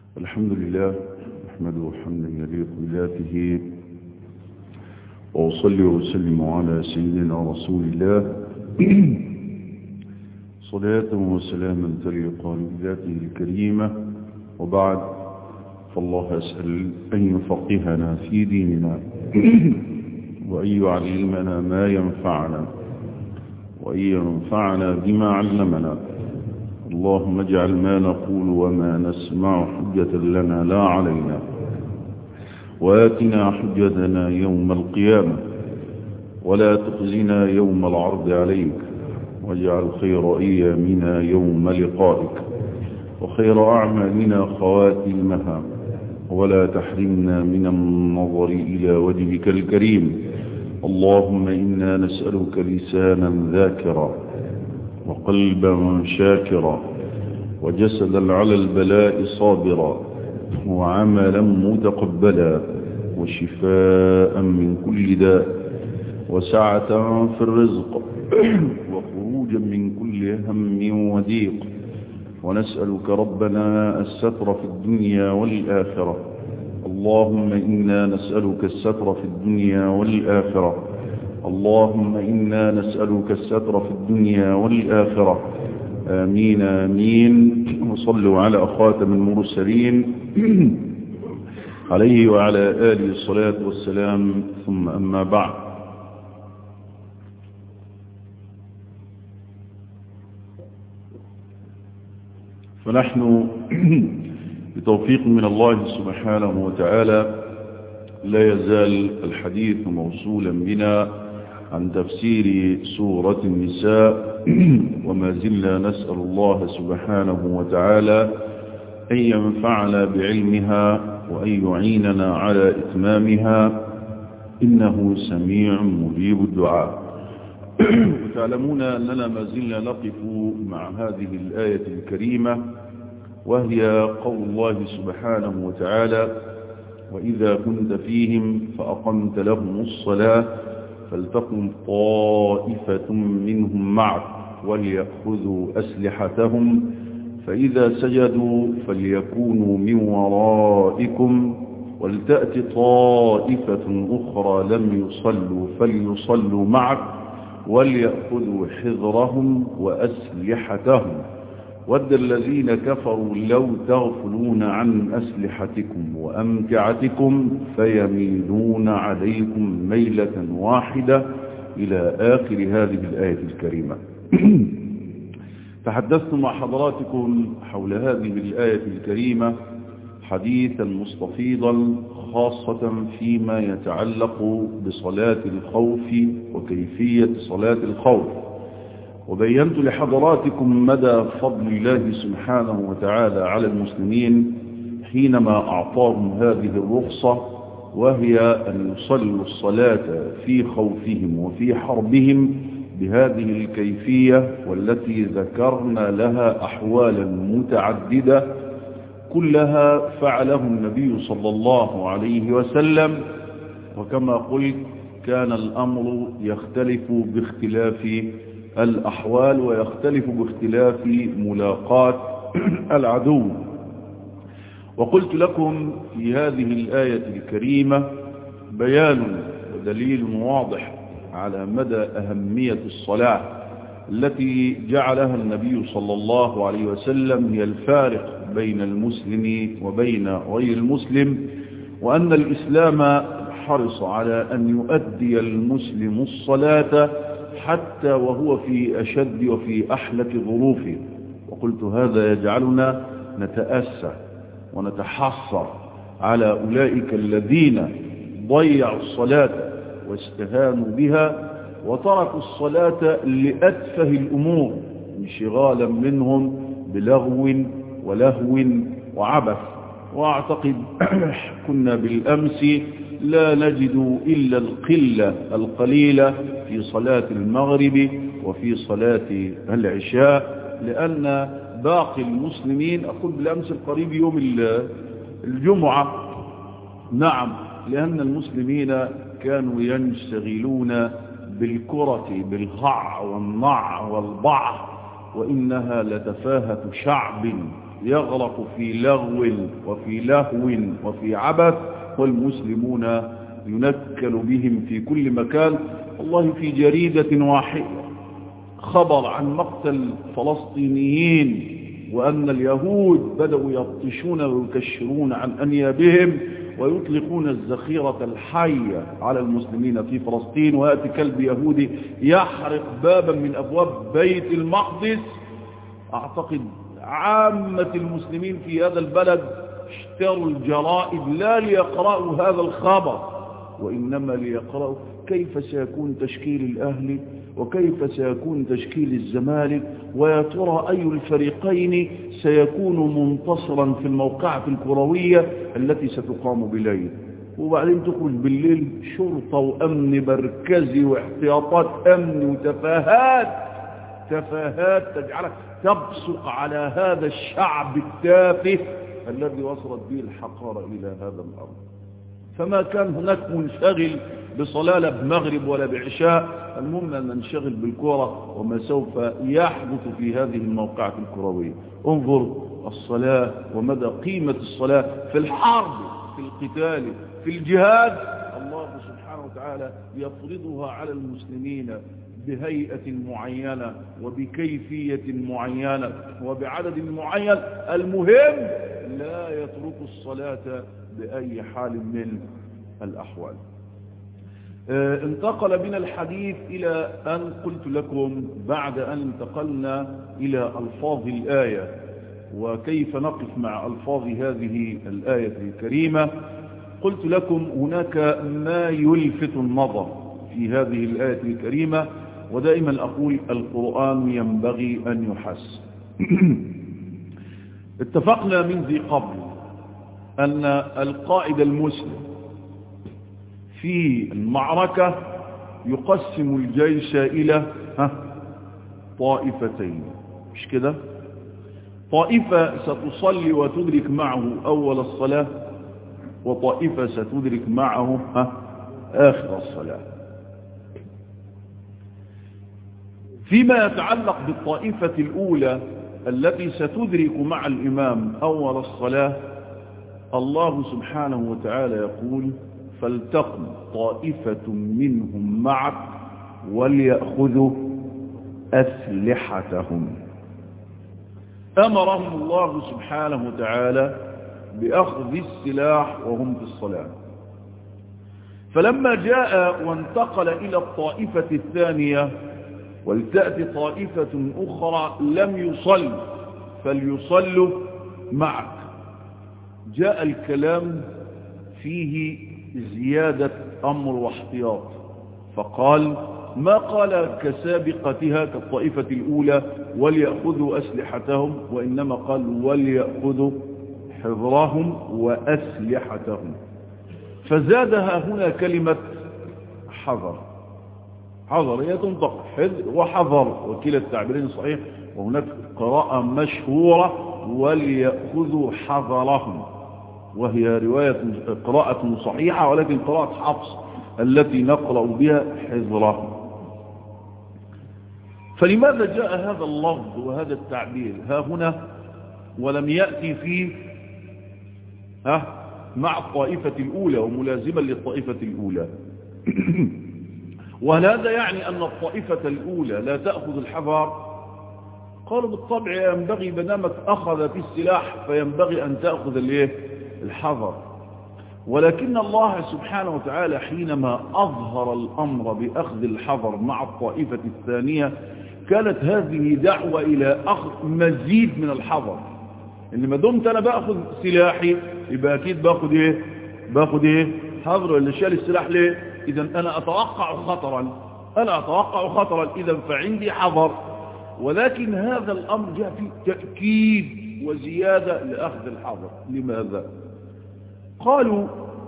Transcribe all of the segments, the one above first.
الحمد لله نحمده حمدا يليق بذاته وأصلي وسلم على سيدنا رسول الله صلاة وسلاما تليقا بذاته الكريمة وبعد فالله أسأل أن يفقهنا في ديننا وأن يعلمنا ما ينفعنا وأن ينفعنا بما علمنا اللهم اجعل ما نقول وما نسمع حجة لنا لا علينا وآتنا حجتنا يوم القيامة ولا تخزنا يوم العرض عليك واجعل خير أيامنا يوم لقائك وخير أعمالنا خواتيمها ولا تحرمنا من النظر إلى وجهك الكريم اللهم إنا نسألك لسانا ذاكرا وقلبا شاكرا وجسدا على البلاء صابرا وعملا متقبلا وشفاء من كل داء وسعة في الرزق وخروجا من كل هم وضيق ونسألك ربنا الستر في الدنيا والآخرة اللهم إنا نسألك الستر في الدنيا والآخرة اللهم إنا نسألك الستر في الدنيا والآخرة آمين آمين وصلوا على خاتم المرسلين عليه وعلى آله الصلاة والسلام ثم أما بعد فنحن بتوفيق من الله سبحانه وتعالى لا يزال الحديث موصولا بنا عن تفسير سورة النساء وما زلنا نسأل الله سبحانه وتعالى أن ينفعنا بعلمها وأن يعيننا على إتمامها إنه سميع مجيب الدعاء وتعلمون أننا ما زلنا نقف مع هذه الآية الكريمة وهي قول الله سبحانه وتعالى وإذا كنت فيهم فأقمت لهم الصلاة فلتقم طائفة منهم معك وليأخذوا أسلحتهم فإذا سجدوا فليكونوا من ورائكم ولتأت طائفة أخرى لم يصلوا فليصلوا معك وليأخذوا حذرهم وأسلحتهم ود الذين كفروا لو تغفلون عن أسلحتكم وأمتعتكم فيميلون عليكم ميلة واحدة إلى آخر هذه الآية الكريمة تحدثت مع حضراتكم حول هذه الآية الكريمة حديثا مستفيضا خاصة فيما يتعلق بصلاة الخوف وكيفية صلاة الخوف وبينت لحضراتكم مدى فضل الله سبحانه وتعالى على المسلمين حينما أعطاهم هذه الرخصة وهي أن يصلوا الصلاة في خوفهم وفي حربهم بهذه الكيفية والتي ذكرنا لها أحوالا متعددة كلها فعله النبي صلى الله عليه وسلم وكما قلت كان الأمر يختلف باختلاف الأحوال ويختلف باختلاف ملاقات العدو وقلت لكم في هذه الآية الكريمة بيان ودليل واضح على مدى أهمية الصلاة التي جعلها النبي صلى الله عليه وسلم هي الفارق بين المسلم وبين غير المسلم وأن الإسلام حرص على أن يؤدي المسلم الصلاة حتى وهو في أشد وفي أحلك ظروفه وقلت هذا يجعلنا نتأسى ونتحصر على أولئك الذين ضيعوا الصلاة واستهانوا بها وتركوا الصلاة لأتفه الأمور انشغالا منهم بلغو ولهو وعبث وأعتقد كنا بالأمس لا نجد إلا القلة القليلة في صلاة المغرب وفي صلاة العشاء لأن باقي المسلمين أقول بالأمس القريب يوم الجمعة نعم لأن المسلمين كانوا ينشغلون بالكرة بالهع والنع والبع وإنها لتفاهة شعب يغرق في لغو وفي لهو وفي عبث والمسلمون ينكل بهم في كل مكان والله في جريدة واحدة خبر عن مقتل فلسطينيين وأن اليهود بدأوا يبطشون ويكشرون عن أنيابهم ويطلقون الزخيرة الحية على المسلمين في فلسطين ويأتي كلب يهودي يحرق بابا من أبواب بيت المقدس أعتقد عامة المسلمين في هذا البلد اشتروا الجرائد لا ليقرأوا هذا الخبر وإنما ليقرأوا كيف سيكون تشكيل الأهلي وكيف سيكون تشكيل الزمالك ويا ترى أي الفريقين سيكون منتصرا في الموقعة الكروية التي ستقام بليل وبعدين تخرج بالليل شرطة وأمن مركزي واحتياطات أمن وتفاهات تفاهات تجعلك تبصق على هذا الشعب التافه الذي وصلت به الحقارة إلى هذا الأمر فما كان هناك منشغل بصلاة لا بمغرب ولا بعشاء المهم أن ننشغل بالكرة وما سوف يحدث في هذه الموقعة الكروية انظر الصلاة ومدى قيمة الصلاة في الحرب في القتال في الجهاد الله سبحانه وتعالى يفرضها على المسلمين بهيئة معينة وبكيفية معينة وبعدد معين المهم لا يترك الصلاة بأي حال من الأحوال انتقل بنا الحديث إلى أن قلت لكم بعد أن انتقلنا إلى ألفاظ الآية وكيف نقف مع ألفاظ هذه الآية الكريمة قلت لكم هناك ما يلفت النظر في هذه الآية الكريمة ودائما أقول القرآن ينبغي أن يحس اتفقنا من ذي قبل أن القائد المسلم في المعركة يقسم الجيش إلى ها طائفتين مش كده طائفة ستصلي وتدرك معه أول الصلاة وطائفة ستدرك معه ها آخر الصلاة فيما يتعلق بالطائفة الأولى التي ستدرك مع الإمام أول الصلاة الله سبحانه وتعالى يقول فلتقم طائفة منهم معك وليأخذوا أسلحتهم أمرهم الله سبحانه وتعالى بأخذ السلاح وهم في الصلاة فلما جاء وانتقل إلى الطائفة الثانية ولتأتي طائفة أخرى لم يصل فليصلوا معك جاء الكلام فيه زيادة أمر واحتياط فقال ما قال كسابقتها كالطائفة الأولى وليأخذوا أسلحتهم وإنما قال وليأخذوا حذرهم وأسلحتهم فزادها هنا كلمة حذر حذر هي تنطق حذر وحذر وكلا التعبيرين صحيح وهناك قراءة مشهورة وليأخذوا حذرهم وهي رواية قراءة صحيحة ولكن قراءة حفص التي نقرأ بها حذرهم فلماذا جاء هذا اللفظ وهذا التعبير ها هنا ولم يأتي فيه ها مع الطائفة الأولى وملازما للطائفة الأولى وهل هذا يعني أن الطائفة الأولى لا تأخذ الحذر قالوا بالطبع ينبغي بنامك أخذ في السلاح فينبغي أن تأخذ الايه الحذر ولكن الله سبحانه وتعالى حينما أظهر الأمر بأخذ الحذر مع الطائفة الثانية كانت هذه دعوة إلى أخذ مزيد من الحذر إن ما دمت أنا بأخذ سلاحي يبقى أكيد باخذ إيه باخذ إيه حذر اللي شال السلاح ليه إذا أنا أتوقع خطرا أنا أتوقع خطرا إذا فعندي حذر ولكن هذا الأمر جاء فيه تأكيد وزيادة لأخذ الحذر لماذا قالوا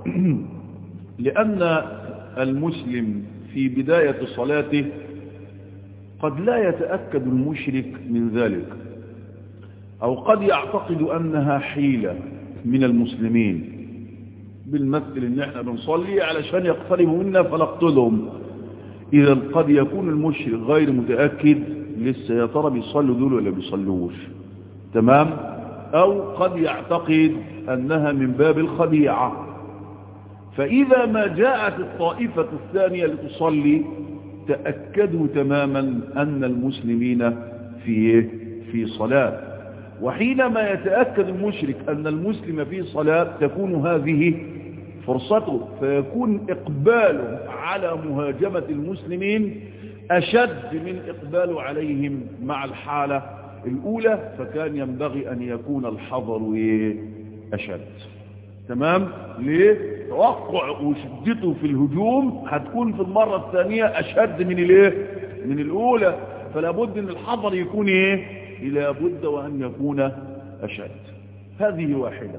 لأن المسلم في بداية صلاته قد لا يتأكد المشرك من ذلك أو قد يعتقد أنها حيلة من المسلمين بالمثل ان احنا بنصلي علشان يقتربوا منا فنقتلهم اذا قد يكون المشرك غير متأكد لسه يا ترى بيصلوا دول ولا بيصلوش تمام أو قد يعتقد أنها من باب الخديعة فإذا ما جاءت الطائفة الثانية لتصلي تأكدوا تماما أن المسلمين في في صلاة وحينما يتأكد المشرك أن المسلم في صلاة تكون هذه فرصته فيكون إقباله على مهاجمة المسلمين أشد من إقباله عليهم مع الحالة الأولى فكان ينبغي أن يكون الحظر أشد تمام ليه توقع وشدته في الهجوم هتكون في المرة الثانية أشد من الايه من الأولى فلا بد أن الحظر يكون ايه لا بد وأن يكون أشد هذه واحدة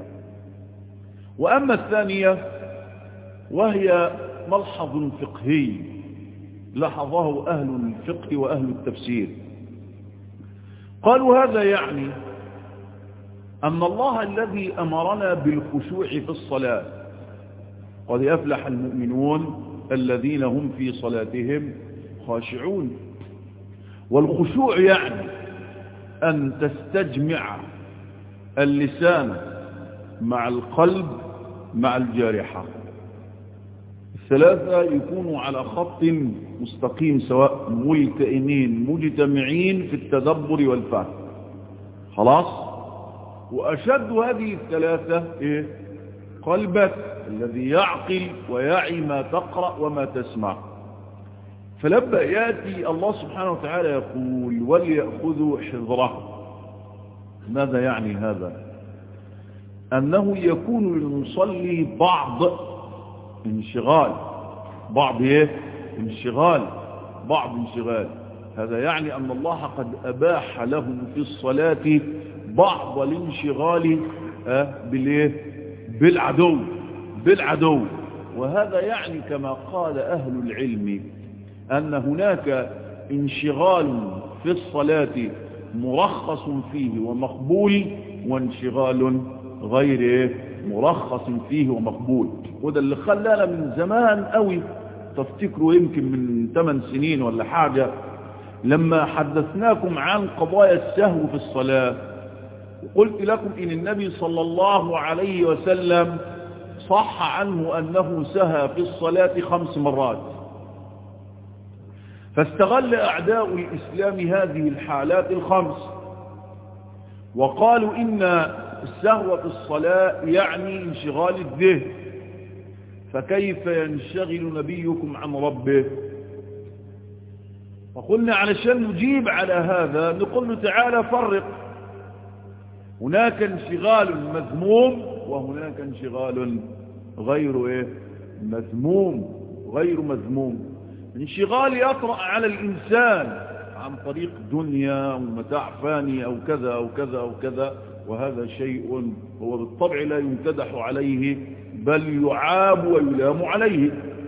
وأما الثانية وهي ملحظ فقهي لاحظه أهل الفقه وأهل التفسير قالوا هذا يعني أن الله الذي أمرنا بالخشوع في الصلاة قد أفلح المؤمنون الذين هم في صلاتهم خاشعون والخشوع يعني أن تستجمع اللسان مع القلب مع الجارحة الثلاثة يكونوا على خط مستقيم سواء ملتئمين مجتمعين في التدبر والفهم خلاص وأشد هذه الثلاثة إيه؟ قلبك الذي يعقل ويعي ما تقرأ وما تسمع فلما يأتي الله سبحانه وتعالى يقول وليأخذوا حذره ماذا يعني هذا أنه يكون للمصلي بعض انشغال بعض ايه انشغال بعض انشغال هذا يعني أن الله قد أباح لهم في الصلاة بعض الانشغال بالايه بالعدو بالعدو وهذا يعني كما قال أهل العلم أن هناك انشغال في الصلاة مرخص فيه ومقبول وانشغال غير مرخص فيه ومقبول وده اللي خلانا من زمان قوي تفتكروا يمكن من 8 سنين ولا حاجة لما حدثناكم عن قضايا السهو في الصلاة وقلت لكم إن النبي صلى الله عليه وسلم صح عنه أنه سهى في الصلاة خمس مرات فاستغل أعداء الإسلام هذه الحالات الخمس وقالوا إن السهو في الصلاة يعني انشغال الذهن فكيف ينشغل نبيكم عن ربه فقلنا علشان نجيب على هذا نقول له تعالى فرق هناك انشغال مذموم وهناك انشغال غير ايه مذموم غير مذموم انشغال يطرأ على الإنسان عن طريق دنيا ومتاع فاني أو كذا أو كذا أو كذا وهذا شيء هو بالطبع لا يمتدح عليه بل يعاب ويلام عليه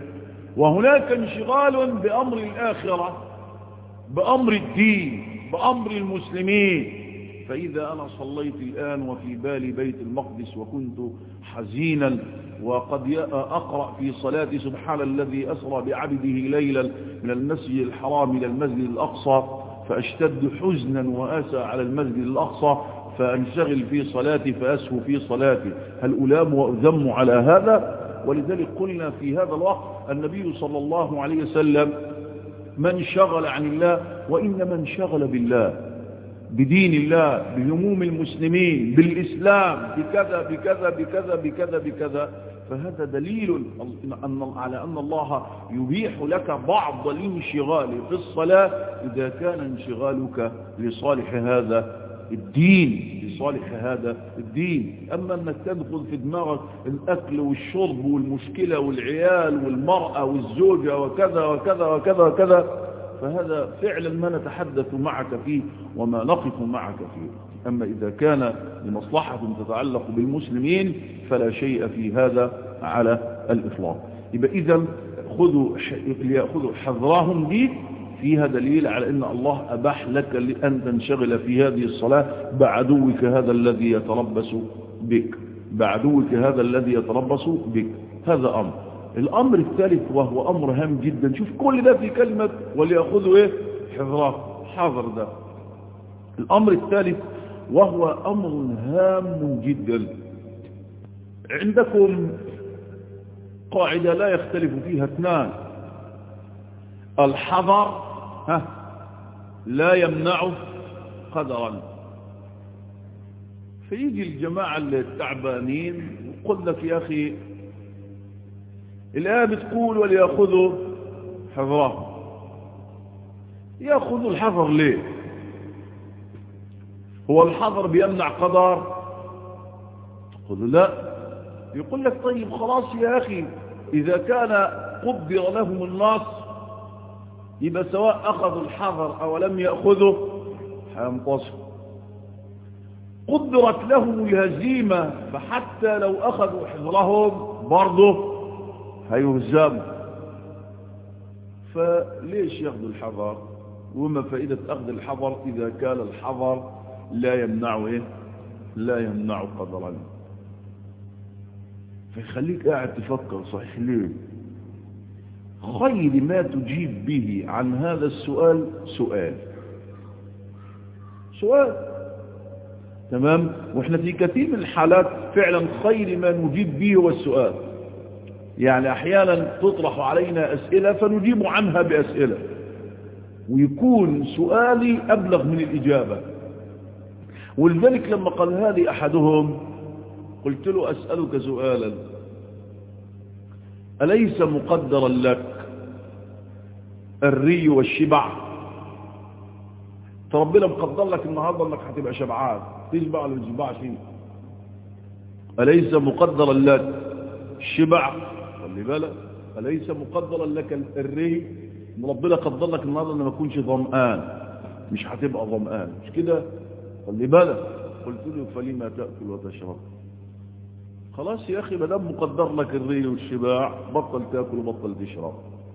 وهناك انشغال بأمر الآخرة بأمر الدين بأمر المسلمين فإذا أنا صليت الآن وفي بالي بيت المقدس وكنت حزينا وقد أقرأ في صلاتي سبحان الذي أسرى بعبده ليلا من المسجد الحرام إلى المسجد الأقصى فأشتد حزنا وأسى على المسجد الأقصى فأنشغل في صلاتي فأسهو في صلاتي هل ألام وأذم على هذا ولذلك قلنا في هذا الوقت النبي صلى الله عليه وسلم من شغل عن الله وإنما انشغل بالله بدين الله بهموم المسلمين بالإسلام بكذا بكذا بكذا بكذا بكذا فهذا دليل أن على أن الله يبيح لك بعض الانشغال في الصلاة إذا كان انشغالك لصالح هذا الدين لصالح هذا الدين أما أنك تدخل في دماغك الأكل والشرب والمشكلة والعيال والمرأة والزوجة وكذا وكذا وكذا وكذا فهذا فعلا ما نتحدث معك فيه وما نقف معك فيه أما إذا كان لمصلحة تتعلق بالمسلمين فلا شيء في هذا على الإطلاق يبقى إذا خذوا ليأخذوا حذرهم دي فيها دليل على أن الله أباح لك أن تنشغل في هذه الصلاة بعدوك هذا الذي يتربص بك بعدوك هذا الذي يتربص بك هذا أمر الأمر الثالث وهو أمر هام جدا شوف كل ده في كلمة وليأخذوا إيه حذراه حاضر ده الأمر الثالث وهو أمر هام جدا عندكم قاعدة لا يختلف فيها اثنان الحذر ها لا يمنع قدرا فيجي الجماعة التعبانين ويقول لك يا أخي الآية بتقول وليأخذوا حذرهم يأخذوا الحذر ليه هو الحذر بيمنع قدر تقول لا يقول لك طيب خلاص يا أخي إذا كان قدر لهم النص يبقى سواء أخذوا الحذر أو لم يأخذوا هينتصروا قدرت لهم الهزيمة فحتى لو أخذوا حذرهم برضه هيهزموا فليش ياخذوا الحذر وما فائدة أخذ الحذر إذا كان الحذر لا يمنع إيه لا يمنع قدرا فيخليك قاعد تفكر صحيح ليه خير ما تجيب به عن هذا السؤال سؤال سؤال تمام واحنا في كثير من الحالات فعلا خير ما نجيب به هو السؤال يعني احيانا تطرح علينا اسئلة فنجيب عنها باسئلة ويكون سؤالي ابلغ من الاجابة ولذلك لما قال هذه احدهم قلت له اسألك سؤالا أليس مقدرا لك الري والشبع ربنا مقدر لك النهاردة انك هتبقى شبعان تشبع ولا ما تشبعش أليس مقدرا لك الشبع خلي بالك أليس مقدرا لك الري ربنا قدر لك النهاردة ان ما تكونش ظمآن مش هتبقى ظمآن مش كده خلي بالك قلت له فلما تأكل وتشرب خلاص يا أخي ما دام مقدر لك الري والشباع بطل تأكل وبطل تشرب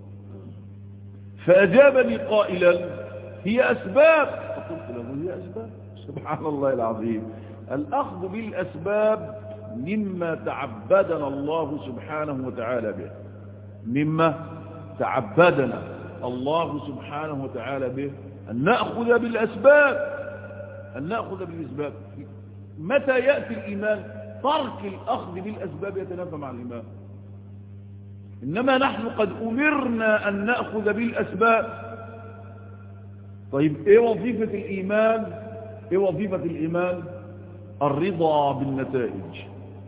فأجابني قائلا هي أسباب فقلت له هي أسباب سبحان الله العظيم الأخذ بالأسباب مما تعبدنا الله سبحانه وتعالى به مما تعبدنا الله سبحانه وتعالى به أن نأخذ بالأسباب أن نأخذ بالأسباب متى يأتي الإيمان ترك الأخذ بالأسباب يتنافى مع الإيمان إنما نحن قد أمرنا أن نأخذ بالأسباب طيب إيه وظيفة الإيمان إيه وظيفة الإيمان الرضا بالنتائج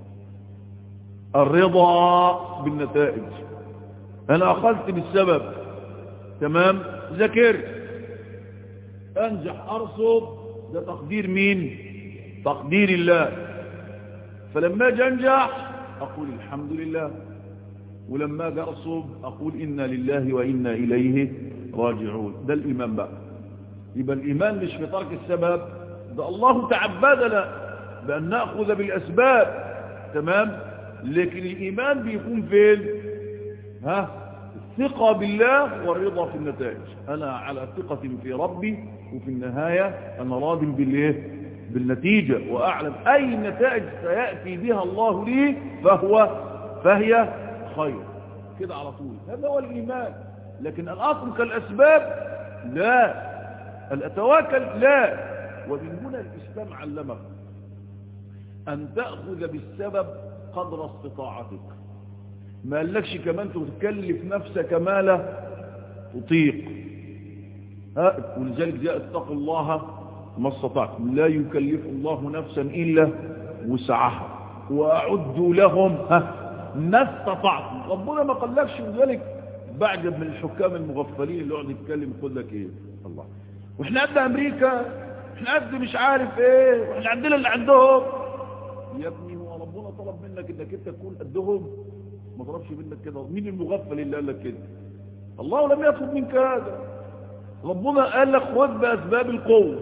الرضا بالنتائج أنا أخذت بالسبب تمام ذكرت أنجح أرصد ده تقدير مين تقدير الله فلما اجي انجح اقول الحمد لله ولما اجي اصب اقول انا لله وانا اليه راجعون ده الايمان بقى يبقى الايمان مش في ترك السبب ده الله تعبدنا بان ناخذ بالاسباب تمام لكن الايمان بيكون فين ها الثقة بالله والرضا في النتائج انا على ثقة في ربي وفي النهاية انا راض بالايه بالنتيجة وأعلم أي نتائج سيأتي بها الله لي فهو فهي خير كده على طول هذا هو الإيمان لكن أن أترك الأسباب لا أن أتواكل لا ومن هنا الإسلام علمك أن تأخذ بالسبب قدر استطاعتك ما قالكش كمان تكلف نفسك ما لا تطيق ها ولذلك جاء اتقوا الله ما استطعتم لا يكلف الله نفسا إلا وسعها وأعدوا لهم ها ما استطعتم ربنا ما قالكش ذلك بعجب من الحكام المغفلين اللي يقعد يتكلم يقول لك ايه الله واحنا قد امريكا احنا قد مش عارف ايه واحنا عندنا اللي عندهم يا ابني هو ربنا طلب منك انك انت تكون قدهم ما طلبش منك كده مين المغفل اللي قال لك كده الله لم يطلب منك هذا ربنا قال لك خذ باسباب القوه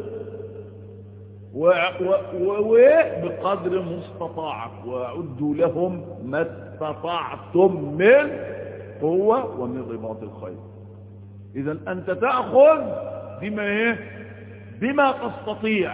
وبقدر مستطاعك وأعدوا لهم ما استطعتم من قوة ومن رباط الخير إذا أنت تأخذ بما إيه بما تستطيع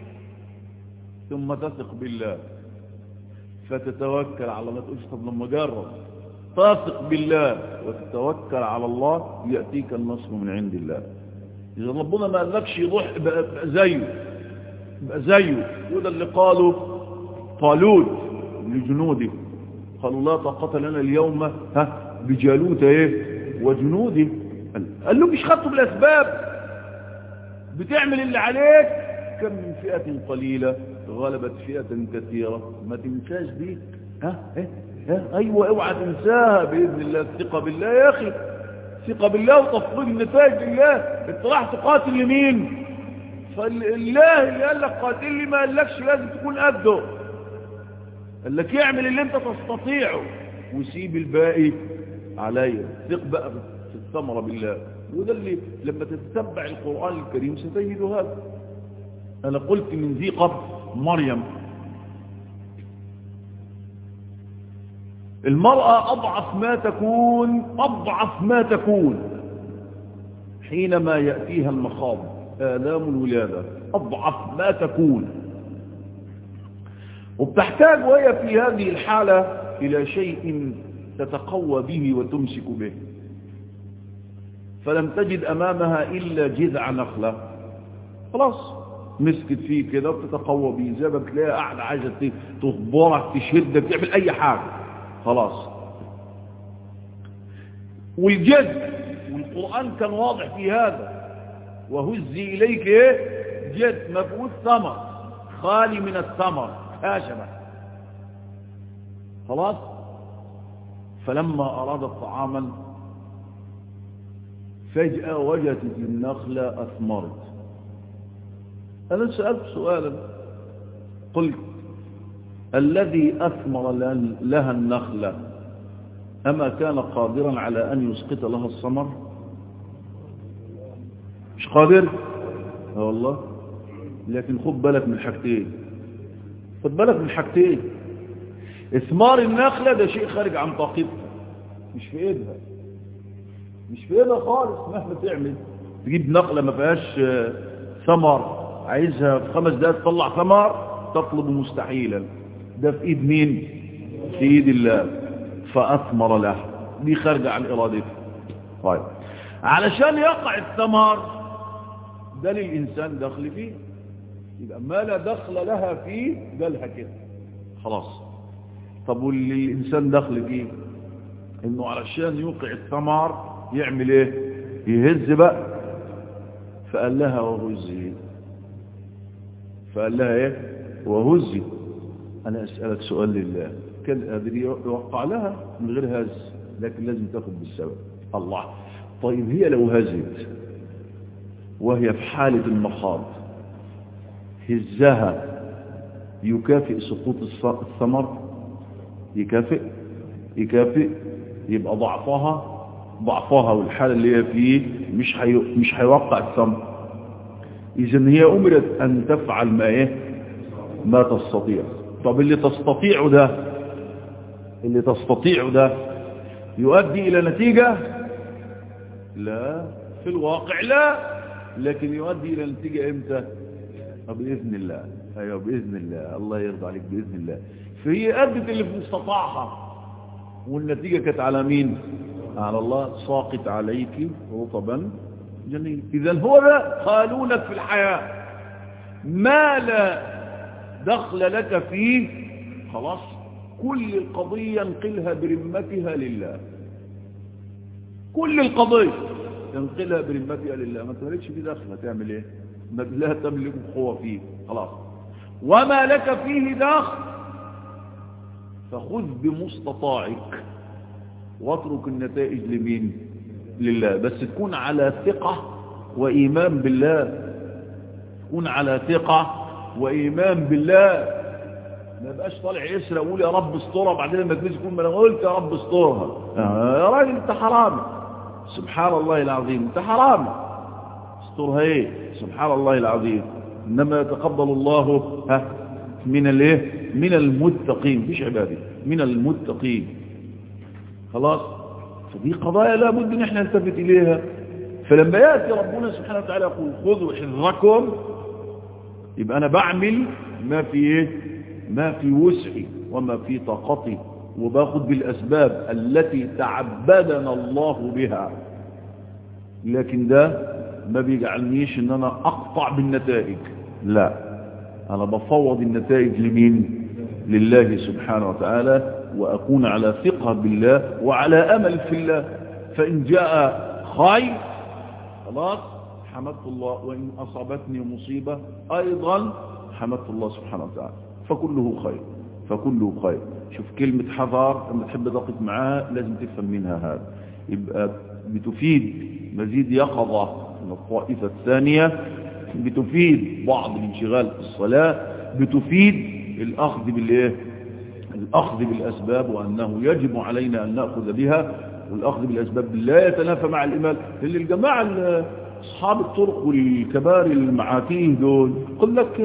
ثم تثق بالله فتتوكل على الله تقولش طب لما جرب تثق بالله وتتوكل على الله يأتيك النصر من عند الله إذا ربنا ما قالكش يروح زيه يبقى زيه وده اللي قاله طالوت لجنوده قالوا لا طاقة لنا اليوم ها بجالوت ايه وجنوده قال له مش خدته بالاسباب بتعمل اللي عليك كم من فئة قليلة غلبت فئة كثيرة ما تنساش دي ها ايه ها ايوه اوعى تنساها باذن الله الثقة بالله يا اخي ثقة بالله وتفضيل النتائج لله انت راح تقاتل لمين فالله اللي قال لك قاتل لي ما قالكش لازم تكون قده قال لك اعمل اللي انت تستطيعه وسيب الباقي عليا ثق بقى في الثمرة بالله وده اللي لما تتبع القرآن الكريم ستجد هذا أنا قلت من ذي قبل مريم المرأة أضعف ما تكون أضعف ما تكون حينما يأتيها المخاض آلام الولادة أضعف ما تكون وبتحتاج وهي في هذه الحالة إلى شيء تتقوى به وتمسك به فلم تجد أمامها إلا جذع نخلة خلاص مسكت فيه كده وتتقوى به زي ما بتلاقيها قاعدة عايزة تخبرك تشدك تعمل أي حاجة خلاص والجد والقرآن كان واضح في هذا وهزي إليك إيه جد ما فيهوش ثمر خالي من الثمر خاشبة خلاص فلما أرادت طعاما فجأة وجدت النخلة أثمرت أنا سألت سؤالا قلت الذي أثمر لها النخلة أما كان قادرا على أن يسقط لها الثمر مش قادر اه والله لكن خد بالك من حاجتين خد بالك من حاجتين اثمار النخلة ده شيء خارج عن طاقتها مش في ايدها مش في ايدها خالص مهما تعمل تجيب نخلة ما فيهاش ثمر عايزها في خمس دقائق تطلع ثمر تطلب مستحيلا ده في ايد مين في ايد الله فاثمر له دي خارجة عن ارادته طيب علشان يقع الثمر ده للانسان دخل فيه يبقى ما لا دخل لها فيه قالها كده خلاص طب واللي الانسان دخل فيه انه علشان يوقع الثمر يعمل ايه يهز بقى فقال لها وهزي فقال لها ايه وهزي انا اسألك سؤال لله كان قادر يوقع لها من غير هز لكن لازم تاخد بالسبب الله طيب هي لو هزت وهي في حالة المخاض هزها يكافئ سقوط الثمر يكافئ يكافئ يبقى ضعفها ضعفها والحالة اللي هي فيه مش حي... مش هيوقع الثمر إذن هي أمرت أن تفعل ما إيه ما تستطيع طب اللي تستطيع ده اللي تستطيع ده يؤدي إلى نتيجة لا في الواقع لا لكن يؤدي إلى نتيجة إمتى بإذن الله أيوة بإذن الله الله يرضى عليك بإذن الله فهي أدت اللي في مستطاعها والنتيجة كانت على مين على الله ساقط عليك رطبا جميل إذا هو ده قالونك في الحياة ما لا دخل لك فيه خلاص كل القضية انقلها برمتها لله كل القضية انقلها برمتها لله ما تملكش فيه دخل هتعمل ايه ما لا تملك قوة فيه خلاص وما لك فيه دخل فخذ بمستطاعك واترك النتائج لمين لله بس تكون على ثقة وإيمان بالله تكون على ثقة وإيمان بالله ما بقاش طالع يسرق ويقول يا رب استرها بعدين لما تجي تكون ما انا قلت يا رب استرها يا راجل انت حرامي سبحان الله العظيم انت حرامي استرها ايه سبحان الله العظيم انما يتقبل الله ها من الايه من المتقين مش عبادي من المتقين خلاص فدي قضايا لابد ان احنا نلتفت اليها فلما ياتي ربنا سبحانه وتعالى يقول خذوا حذركم يبقى انا بعمل ما في ايه ما في وسعي وما في طاقتي وباخد بالاسباب التي تعبدنا الله بها لكن ده ما بيجعلنيش ان انا اقطع بالنتائج لا أنا بفوض النتائج لمين لله سبحانه وتعالى وأكون على ثقة بالله وعلى أمل في الله فإن جاء خير خلاص حمدت الله وإن أصابتني مصيبة أيضا حمدت الله سبحانه وتعالى فكله خير فكله خير شوف كلمة حذار لما تحب تقف معاها لازم تفهم منها هذا يبقى بتفيد مزيد يقظة من الطائفة الثانية بتفيد بعض الانشغال في الصلاة بتفيد الأخذ بالإيه الأخذ بالأسباب وأنه يجب علينا أن نأخذ بها والأخذ بالأسباب لا يتنافى مع الإيمان اللي الجماعة أصحاب الطرق والكبار المعاتيه دول يقول لك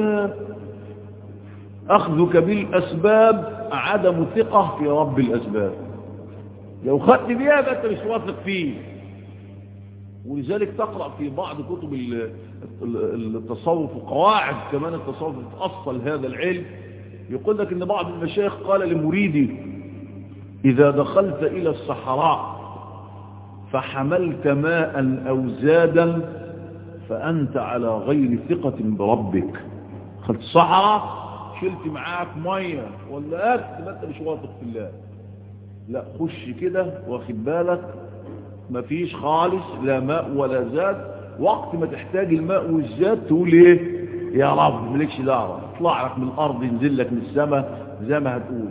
أخذك بالأسباب عدم ثقة في رب الأسباب لو خدت بيها فأنت مش واثق فيه ولذلك تقرأ في بعض كتب التصوف وقواعد كمان التصوف تأصل هذا العلم يقول لك ان بعض المشايخ قال لمريدي إذا دخلت إلى الصحراء فحملت ماء أو زادا فأنت على غير ثقة بربك دخلت الصحراء شلت معاك مية ولا أكل ما أنت مش واثق في الله لا خش كده واخد بالك مفيش خالص لا ماء ولا زاد وقت ما تحتاج الماء والزاد تقول ايه يا رب مالكش دعوه اطلع لك من الارض ينزل لك من السماء زي ما هتقول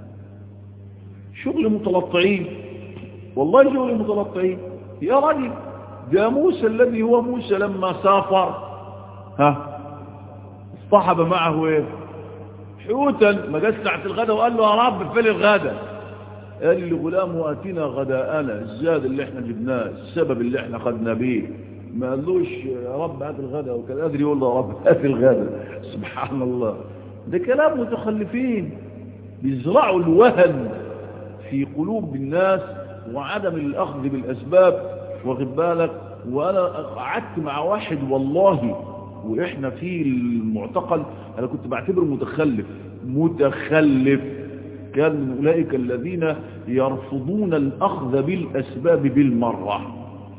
شغل متلطعين والله شغل متلطعين يا راجل ده موسى الذي هو موسى لما سافر ها اصطحب معه ايه حوتا ما جاش ساعه الغداء وقال له يا رب فين الغداء قال لغلام واتينا غداءنا الزاد اللي احنا جبناه السبب اللي احنا خدنا بيه ما قالوش يا رب هات الغداء وكان قادر يقول له يا رب هات الغداء سبحان الله ده كلام متخلفين بيزرعوا الوهن في قلوب الناس وعدم الاخذ بالاسباب واخد بالك وانا قعدت مع واحد والله واحنا في المعتقل انا كنت بعتبره متخلف متخلف كان من أولئك الذين يرفضون الأخذ بالأسباب بالمرة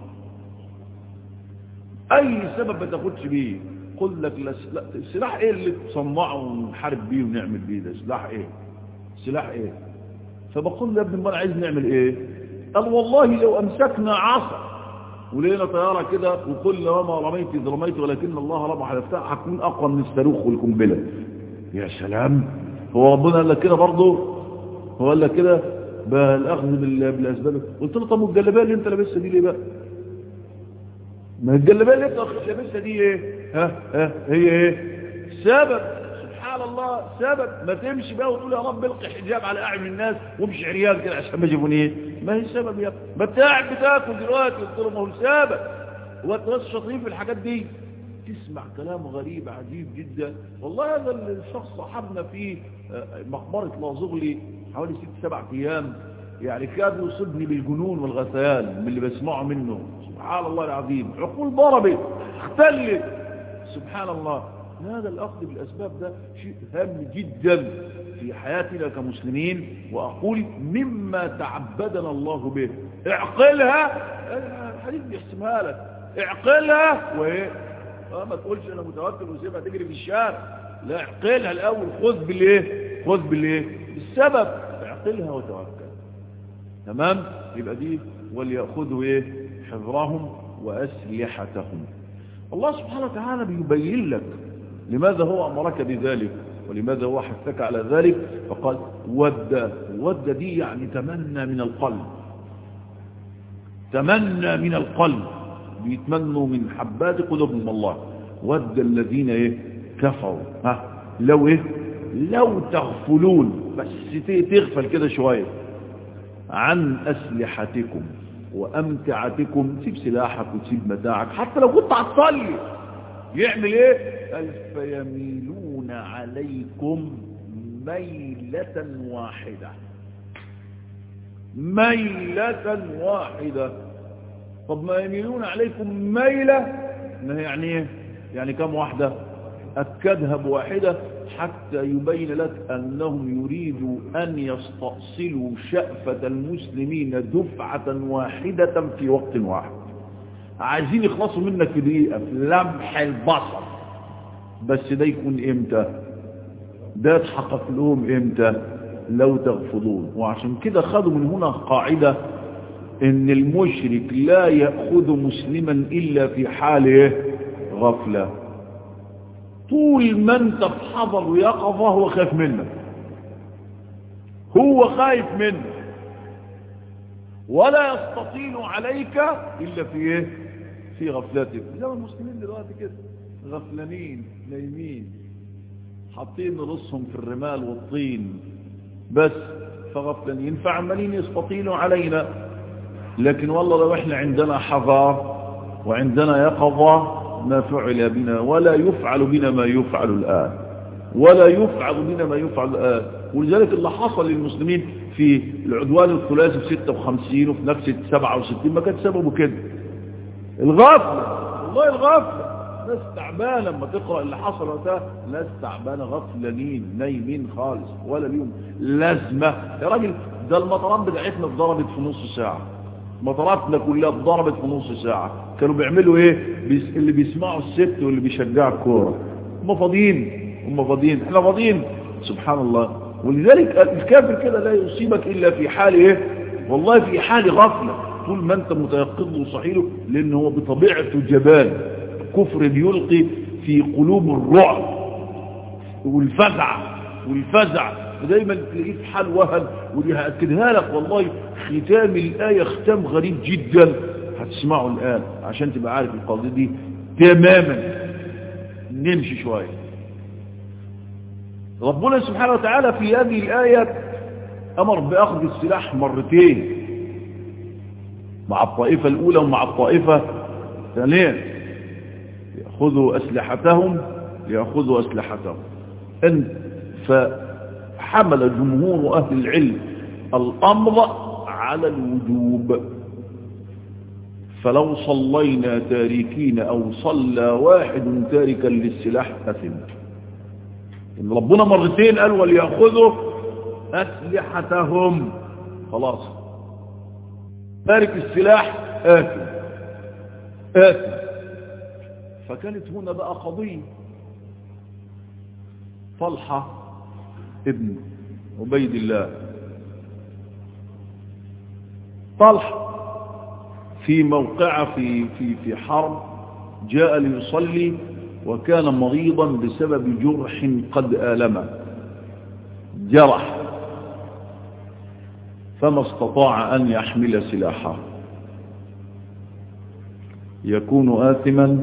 أي سبب ما تاخدش بيه قل لك السلاح ايه اللي تصنعه ونحارب بيه ونعمل بيه ده سلاح ايه سلاح ايه فبقول له يا ابن عايز نعمل ايه قال والله لو امسكنا عصا ولقينا طياره كده وقلنا وما رميت اذ رميت ولكن الله رمى حلفتها هتكون اقوى من الصاروخ والقنبله يا سلام هو ربنا قال لك كده برضه هو قال لك كده بالاخذ بالاسباب قلت له طب والجلابيه اللي انت لابسها دي ليه بقى ما الجلابيه اللي انت لابسها دي ايه ها ها هي ايه سبب سبحان الله سبب ما تمشي بقى وتقول يا رب القي حجاب على اعين الناس وامشي عريان كده عشان ما يجيبوني ايه ما هي سبب يا ما انت قاعد بتاكل دلوقتي قلت له ما هو سبب هو انت بس شاطرين في الحاجات دي تسمع كلام غريب عجيب جدا والله هذا الشخص صاحبنا في مقبرة لازغلي حوالي ست سبع ايام يعني كاد يصيبني بالجنون والغثيان من اللي بسمعه منه سبحان الله العظيم عقول ضربت اختلت سبحان الله هذا الأخذ بالأسباب ده شيء هام جدا في حياتنا كمسلمين وأقول مما تعبدنا الله به اعقلها الحديث بيحسمها لك اعقلها وايه اه ما تقولش انا متوكل وسيبها تجري في الشارع لا اعقلها الاول خذ بالايه خذ بالايه السبب اعقلها وتوكل تمام يبقى دي وليأخذوا ايه حذرهم واسلحتهم الله سبحانه وتعالى بيبين لك لماذا هو امرك بذلك ولماذا هو حثك على ذلك فقال ود ود دي يعني تمنى من القلب تمنى من القلب بيتمنوا من حبات قلوبهم الله ود الذين ايه كفروا ها لو ايه لو تغفلون بس تغفل كده شوية عن أسلحتكم وأمتعتكم تسيب سلاحك وتسيب متاعك حتى لو كنت هتصلي يعمل ايه قال فيميلون عليكم ميلة واحدة ميلة واحدة طب ما يميلون عليكم ميلة ما يعني ايه يعني كم واحدة أكدها بواحدة حتى يبين لك أنهم يريدوا أن يستأصلوا شأفة المسلمين دفعة واحدة في وقت واحد عايزين يخلصوا منك في دقيقة في لمح البصر بس ده يكون امتى ده اتحقق لهم امتى لو تغفلون وعشان كده خدوا من هنا قاعدة ان المشرك لا يأخذ مسلما الا في حال غفلة طول ما انت في حضر ويقظة هو خايف منك هو خايف منك ولا يستطيل عليك الا في ايه في غفلتك زي المسلمين دلوقتي كده غفلانين نايمين حاطين رصهم في الرمال والطين بس فغفلانين فعمالين يستطيلوا علينا لكن والله لو احنا عندنا حذر وعندنا يقظة ما فعل بنا ولا يفعل بنا ما يفعل الآن ولا يفعل بنا ما يفعل الآن ولذلك اللي حصل للمسلمين في العدوان الثلاثي في 56 وفي نفس 67 ما كان سببه كده الغفلة والله الغفلة ناس تعبانة لما تقرأ اللي حصل وقتها ناس تعبانة غفلانين نايمين خالص ولا ليهم لازمة يا راجل ده المطارات بتاعتنا اتضربت في نص ساعة مطاراتنا كلها اتضربت في نص ساعة كانوا بيعملوا ايه بيس... اللي بيسمعوا الست واللي بيشجعوا الكورة هم فاضيين هم فاضيين احنا فاضيين سبحان الله ولذلك الكافر كده لا يصيبك الا في حال ايه والله في حال غفلة طول ما انت متيقظ وصحيله لان هو بطبيعته جبان كفر بيلقي في قلوب الرعب والفزع والفزع ودايما تلاقيه في حال وهن ودي هأكدها لك والله ختام الآية ختام غريب جدا هتسمعه الآن عشان تبقى عارف القضية دي تماما نمشي شوية ربنا سبحانه وتعالى في هذه الآية أمر بأخذ السلاح مرتين مع الطائفة الأولى ومع الطائفة الثانية يأخذوا أسلحتهم ليأخذوا أسلحتهم أن فحمل جمهور أهل العلم الأمر على الوجوب فلو صلينا تاركين أو صلى واحد تاركا للسلاح أثم إن ربنا مرتين قال وليأخذوا أسلحتهم خلاص تارك السلاح آثم آثم فكانت هنا بقى قضية طلحة ابن عبيد الله طلحة في موقعة في, في, في حرب جاء ليصلي وكان مريضا بسبب جرح قد آلمه جرح فما استطاع أن يحمل سلاحه يكون آثما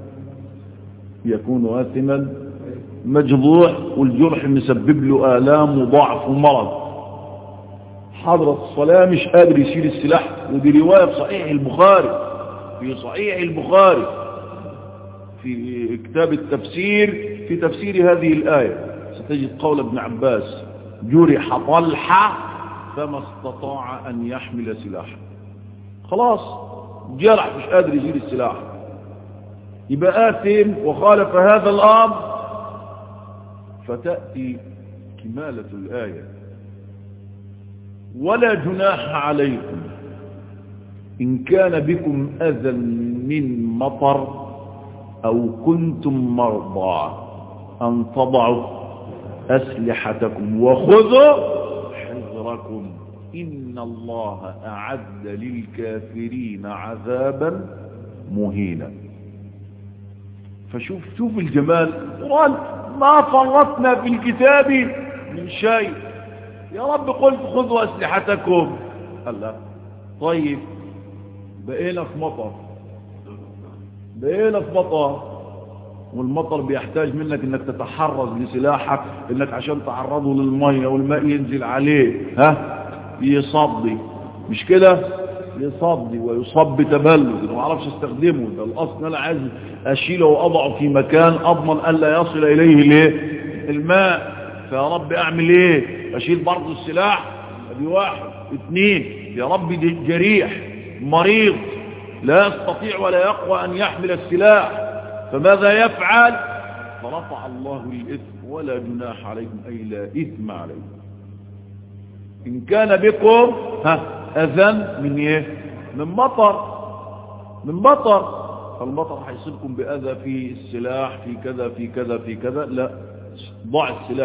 يكون آثما مجروح والجرح مسبب له آلام وضعف ومرض حضرة الصلاة مش قادر يشيل السلاح ودي رواية في صحيح البخاري في صحيح البخاري في كتاب التفسير في تفسير هذه الآية ستجد قول ابن عباس جرح طلحة فما استطاع أن يحمل سلاحه خلاص جرح مش قادر يشيل السلاح يبقى آثم وخالف هذا الأمر فتأتي كمالة الآية ولا جناح عليكم إن كان بكم أذى من مطر أو كنتم مرضى أن تضعوا أسلحتكم وخذوا حذركم إن الله أعد للكافرين عذابا مهينا فشوف شوف الجمال القرآن ما فرطنا في الكتاب من شيء يا رب قلت خذوا أسلحتكم الله طيب بقينا في مطر بقينا في مطر والمطر بيحتاج منك انك تتحرز لسلاحك انك عشان تعرضه للمية والماء ينزل عليه ها يصدي مش كده يصدي ويصب تبلد ما اعرفش استخدمه ده الاصل انا عايز اشيله واضعه في مكان اضمن الا يصل اليه ليه الماء فيا رب اعمل ايه اشيل برضه السلاح ادي واحد اثنين يا رب دي جريح مريض لا يستطيع ولا يقوى ان يحمل السلاح فماذا يفعل فرفع الله الإثم ولا جناح عليكم أي لا إثم عليكم إن كان بكم ها أذن من إيه من مطر من مطر فالمطر هيصيبكم بأذى في السلاح في كذا في كذا في كذا لا ضع السلاح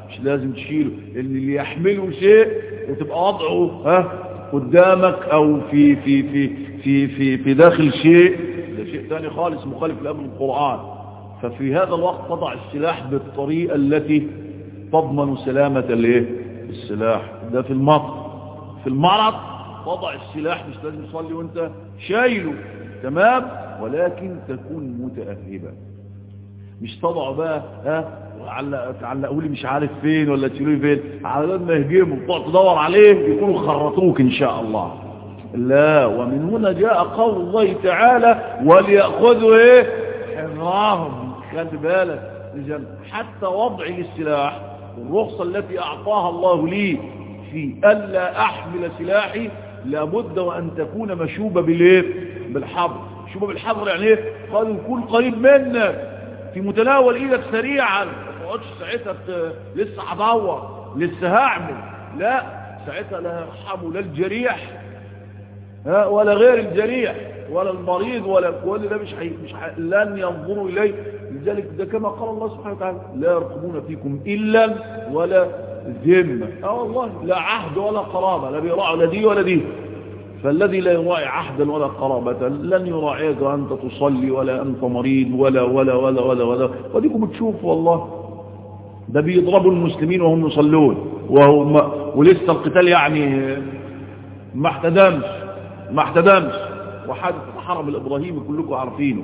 مش لازم تشيله ان اللي يحمله شيء وتبقى وضعه ها قدامك او في في في في في, في داخل شيء ده شيء ثاني خالص مخالف لامر القران ففي هذا الوقت تضع السلاح بالطريقه التي تضمن سلامه الايه السلاح ده في المطر في المرض تضع السلاح مش لازم تصلي وانت شايله تمام ولكن تكون متأهبا مش تضعه بقى ها تعلقوا لي مش عارف فين ولا تشيلوه فين على بال ما يهجموا تقعد تدور عليه يكونوا خرطوك ان شاء الله لا ومن هنا جاء قول الله تعالى وليأخذوا ايه حذرهم خلي بالك حتى وضع السلاح الرخصة التي أعطاها الله لي في ألا أحمل سلاحي لابد وأن تكون مشوبة بالإيه؟ بالحبر مشوبة بالحبر يعني إيه؟ قالوا يكون قريب منك في متناول إيدك سريعا ما تقعدش ساعتها لسه هدور لسه هعمل لا ساعتها لا يرحمه لا الجريح ها ولا غير الجريح ولا المريض ولا كل ده مش حي... مش حي... لن ينظروا إليه لذلك ده كما قال الله سبحانه وتعالى لا يرقبون فيكم إلا ولا ذمة اه والله لا عهد ولا قرابة لا بيراعوا لا دي ولا دي فالذي لا يراعي عهدا ولا قرابة لن يراعيك أنت تصلي ولا أنت مريض ولا ولا ولا ولا ولا وديكم تشوفوا والله ده بيضربوا المسلمين وهم يصلون وهم ولسه القتال يعني ما احتدمش ما احتدمش وحادث الحرم الإبراهيمي كلكم عارفينه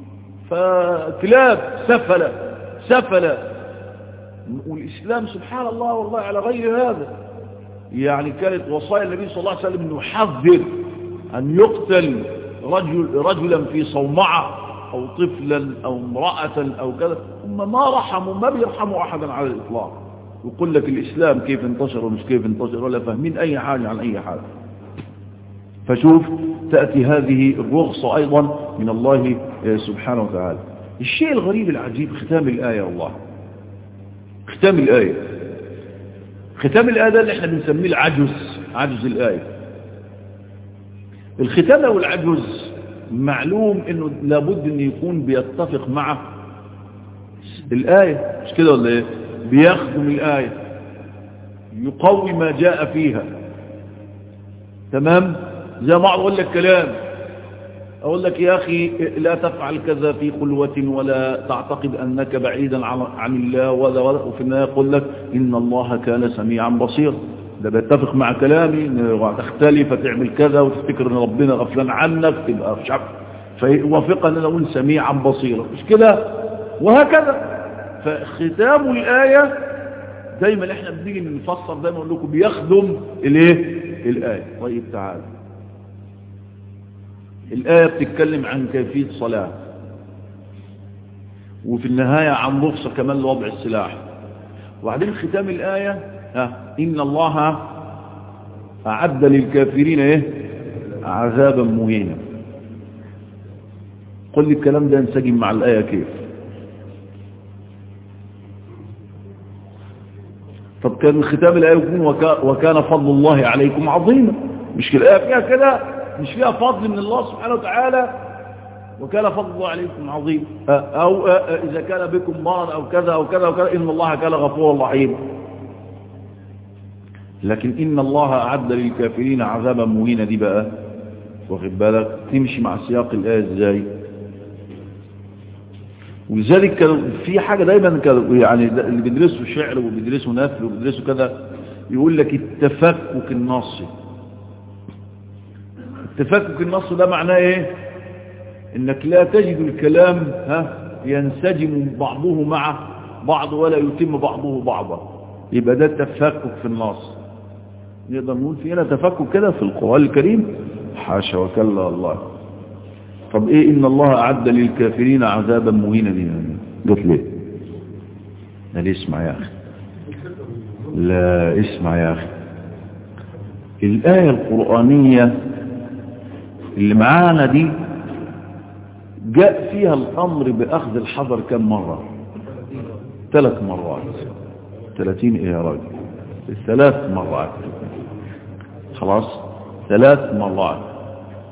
فكلاب سفلة سفلة والإسلام سبحان الله والله على غير هذا يعني كانت وصايا النبي صلى الله عليه وسلم أنه يحذر أن يقتل رجل رجلا في صومعة أو طفلا أو امرأة أو كذا هم ما رحموا ما بيرحموا أحدا على الإطلاق يقول لك الإسلام كيف انتشر ومش كيف انتشر ولا فاهمين أي حاجة عن أي حاجة فشوف تأتي هذه الرخصة أيضا من الله سبحانه وتعالى الشيء الغريب العجيب ختام الآية والله ختام الآية ختام الآية ده اللي احنا بنسميه العجز عجز الآية الختام أو العجز معلوم انه لابد ان يكون بيتفق مع الآية مش كده ولا ايه بيخدم الآية يقوي ما جاء فيها تمام زي ما اقول لك كلام اقول لك يا اخي لا تفعل كذا في خلوة ولا تعتقد انك بعيدا عن الله ولا ولا وفي النهايه يقول لك ان الله كان سميعا بصيرا ده بيتفق مع كلامي تختلف فتعمل كذا وتفتكر ان ربنا غفلان عنك تبقى مش عارف فيوافق ان انا اقول سميعا بصيرا مش كده وهكذا فختام الايه دايما احنا بنيجي نفسر دايما اقول لكم بيخدم الايه الايه طيب تعالى الآية بتتكلم عن كيفية صلاة وفي النهاية عن رخصة كمان لوضع السلاح وبعدين ختام الآية ها إن الله أعد للكافرين إيه عذابا مهينا قل لي الكلام ده ينسجم مع الآية كيف طب كان ختام الآية يكون وكان فضل الله عليكم عظيما مش الآية فيها كده مش فيها فضل من الله سبحانه وتعالى وكان فضل الله عليكم عظيم أو إذا كان بكم مرض أو كذا أو كذا وكذا إن الله كان غفورا رحيما لكن إن الله أعد للكافرين عذابا مهينا دي بقى واخد بالك تمشي مع سياق الآية إزاي ولذلك كانوا في حاجة دايما كانوا يعني اللي بيدرسوا شعر وبيدرسوا نثر وبيدرسوا كذا يقول لك التفكك النصي التفكك النص ده معناه ايه انك لا تجد الكلام ها ينسجم بعضه مع بعض ولا يتم بعضه بعضا يبقى ده التفكك في النص نقدر نقول في هنا تفكك كده في القرآن الكريم حاشا وكلا الله طب ايه ان الله اعد للكافرين عذابا مهينا دي قلت ليه لا اسمع يا اخي لا اسمع يا اخي الآية القرآنية اللي معانا دي جاء فيها الأمر بأخذ الحذر كم مرة ثلاث مرات ثلاثين ايه يا راجل ثلاث مرات خلاص ثلاث مرات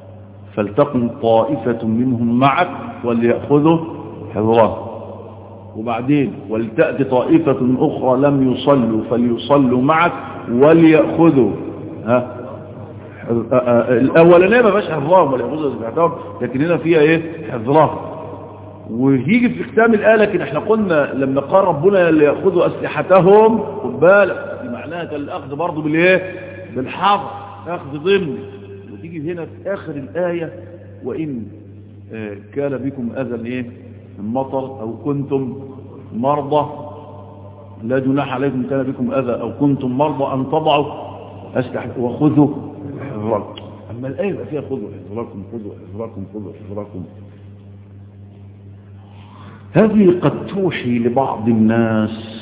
فلتكن طائفة منهم معك وليأخذوا حذرا وبعدين ولتأتي طائفة أخرى لم يصلوا فليصلوا معك وليأخذوا ها الأولانية ما فيهاش حفظهم ولا يأخذوا زكاتهم لكن هنا فيها ايه حفظهم ويجي في ختام الآية لكن احنا قلنا لما قال ربنا ليأخذوا أسلحتهم خد بالك دي معناها كان الأخذ برضه بالايه بالحظر أخذ ضمني وتيجي هنا في آخر الآية وإن آه كان بكم أذى ايه المطر أو كنتم مرضى لا جناح عليكم كان بكم أذى أو كنتم مرضى أن تضعوا أسلحة وخذوا حذركم أما الآية يبقى فيها خذوا حذركم خذوا حذركم خذوا حذركم هذه قد توحي لبعض الناس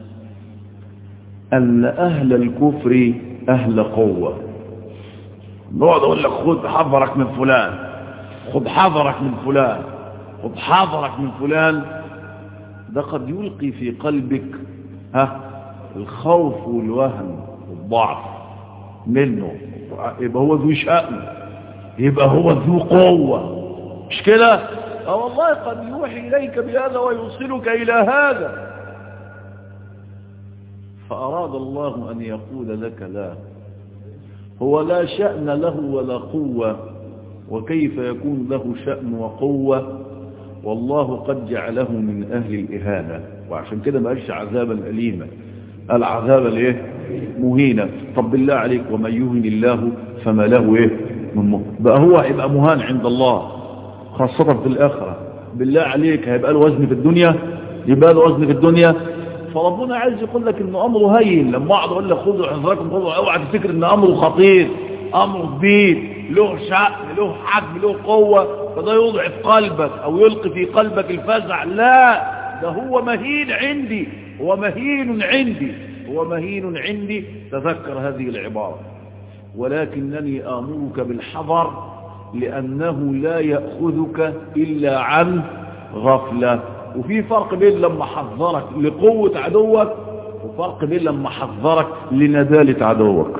أن أهل الكفر أهل قوة نقعد أقول لك خذ حذرك من فلان خذ حذرك من فلان خذ حذرك من فلان ده قد يلقي في قلبك ها الخوف والوهن والضعف منه يبقى هو ذو شأن يبقى هو ذو قوة مش كده اه والله قد يوحي إليك بهذا ويوصلك إلى هذا فأراد الله أن يقول لك لا هو لا شأن له ولا قوة وكيف يكون له شأن وقوة والله قد جعله من أهل الإهانة وعشان كده ما قالش عذابا أليما العذاب الايه مهينة طب بالله عليك ومن يهن الله فما له ايه من مهن بقى هو هيبقى مهان عند الله خاصة في الآخرة بالله عليك هيبقى له وزن في الدنيا يبقى له وزن في الدنيا فربنا عايز يقول لك ان امره هين لما اقعد اقول لك خذوا حذركم خذوا اوعى تفتكر ان امره خطير امره كبير له شأن له حجم له قوة فده يضعف قلبك او يلقي في قلبك الفزع لا ده هو مهين عندي هو مهين عندي هو مهين عندي تذكر هذه العبارة ولكنني آمرك بالحذر لأنه لا يأخذك إلا عن غفلة وفي فرق بين لما حذرك لقوة عدوك وفرق بين لما حذرك لندالة عدوك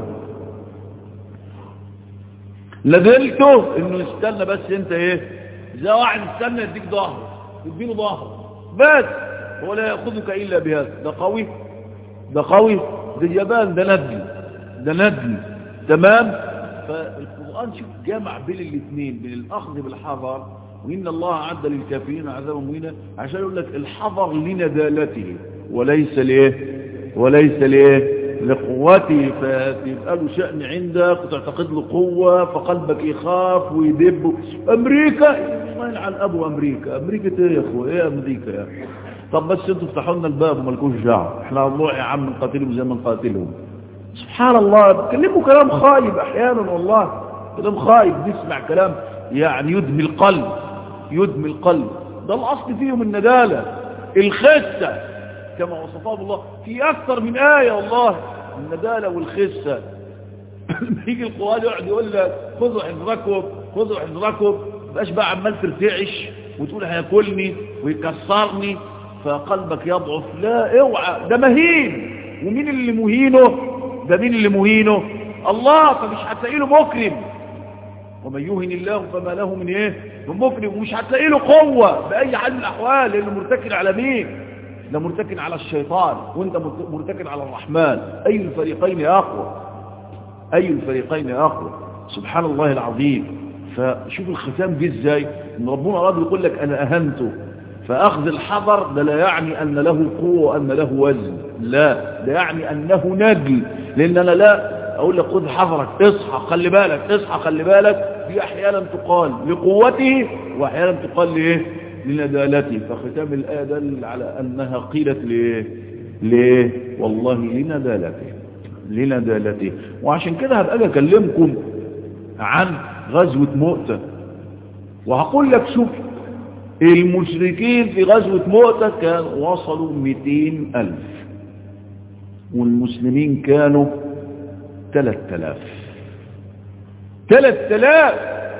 ندلته انه يستنى بس انت ايه زي واحد يستنى يديك ظهره يديله ظهره بس هو لا يأخذك إلا بهذا ده قوي ده قوي ده جبان ده ندل ده ندل تمام فالقرآن شوف جمع بين الاثنين بين الأخذ بالحذر وإن الله عد للكافرين عذابا مهينا عشان يقول لك الحذر لندالته وليس ليه وليس ليه لقوته فتبقى له شأن عندك وتعتقد له قوة فقلبك يخاف ويدب أمريكا الله يلعن أبو أمريكا أمريكا ايه يا أخوة ايه أمريكا يا أخوة طب بس انتوا افتحوا لنا الباب ومالكوش دعوه احنا الله يا عم نقاتلهم زي ما نقاتلهم سبحان الله بتكلموا كلام خايب احيانا والله كلام خايب نسمع كلام يعني يدمي القلب يدمي القلب ده الاصل فيهم الندالة الخسة كما وصفه الله في اكثر من آية والله الندالة والخسة لما يجي القرآن يقعد يقول لك خذوا حذركم خذوا حذركم مبقاش بقى عمال ترتعش وتقول هياكلني ويكسرني فقلبك يضعف لا اوعى ده مهين ومين اللي مهينه ده مين اللي مهينه الله فمش هتلاقي له مكرم ومن يهن الله فما له من ايه من مكرم ومش هتلاقي له قوة بأي حال من الأحوال لأنه مرتكن على مين ده مرتكن على الشيطان وانت مرتكن على الرحمن أي الفريقين أقوى أي الفريقين أقوى سبحان الله العظيم فشوف الختام دي ازاي ان ربنا راد يقول لك انا اهنته فأخذ الحذر ده لا يعني أن له قوة وأن له وزن لا ده يعني أنه نجل لأن أنا لا أقول لك خذ حذرك اصحى خلي بالك اصحى خلي بالك دي أحيانا تقال لقوته وأحيانا تقال لإيه لندالته فختام الآية دل على أنها قيلت لإيه ليه والله لندالته لندالته وعشان كده هبقى أكلمكم عن غزوة مؤتة وهقول لك شوف المشركين في غزوة مؤتة كان وصلوا 200 ألف والمسلمين كانوا 3000 3000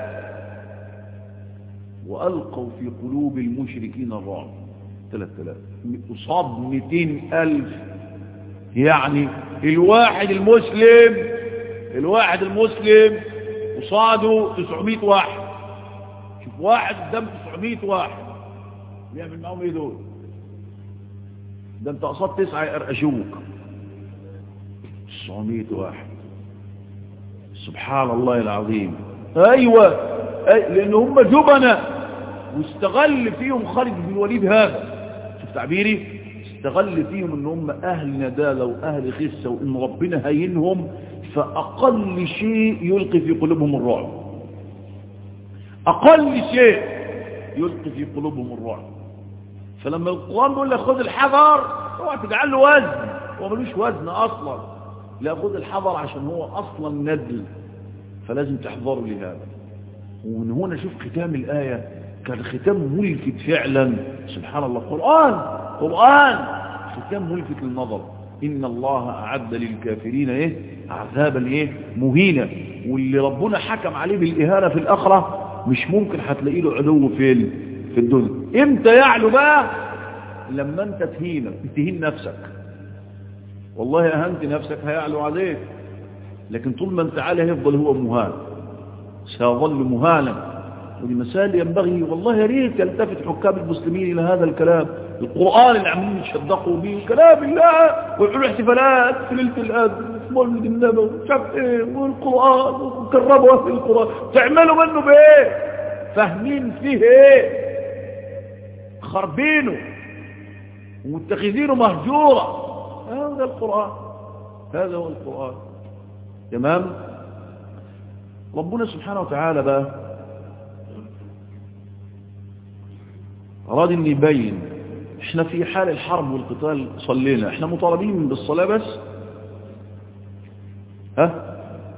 وألقوا في قلوب المشركين الرعب 3000 أصاب 200 ألف يعني الواحد المسلم الواحد المسلم قصاده 900 واحد شوف واحد قدام 900 واحد بيعمل معاهم ايه دول ده انت قصاد تسعة يقرقشوك 900 واحد سبحان الله العظيم ايوه أي لان هم جبنة واستغل فيهم خالد بن الوليد هذا شوف تعبيري استغل فيهم ان هم اهل ندالة واهل خسة وان ربنا هينهم فاقل شيء يلقي في قلوبهم الرعب اقل شيء يلقي في قلوبهم الرعب فلما القرآن بيقول لك خذ الحذر اوعى تجعل له وزن هو ملوش وزن اصلا لا خذ الحذر عشان هو اصلا ندل فلازم تحذروا لهذا ومن هنا شوف ختام الآية كان ختام ملفت فعلا سبحان الله قرآن قرآن ختام ملفت للنظر إن الله أعد للكافرين إيه عذابا إيه مهينة واللي ربنا حكم عليه بالإهانة في الآخرة مش ممكن هتلاقي له عدو فين في الدنيا امتى يعلو بقى لما انت تهينك تهين نفسك والله اهنت نفسك هيعلو عليك لكن طول ما انت عالي هيفضل هو مهان سيظل مهانا ودي مسائل ينبغي والله يا ريت يلتفت حكام المسلمين الى هذا الكلام القران اللي عمالين يشدقوا به كلام الله ويعملوا احتفالات في ليله القدر مولد النبي ومش عارف ايه والقران وكرموا اهل القران تعملوا منه بايه فاهمين فيه ايه خربينه ومتخذينه مهجورا هذا القرآن هذا هو القرآن تمام ربنا سبحانه وتعالى بقى أراد أن يبين احنا في حال الحرب والقتال صلينا احنا مطالبين بالصلاة بس ها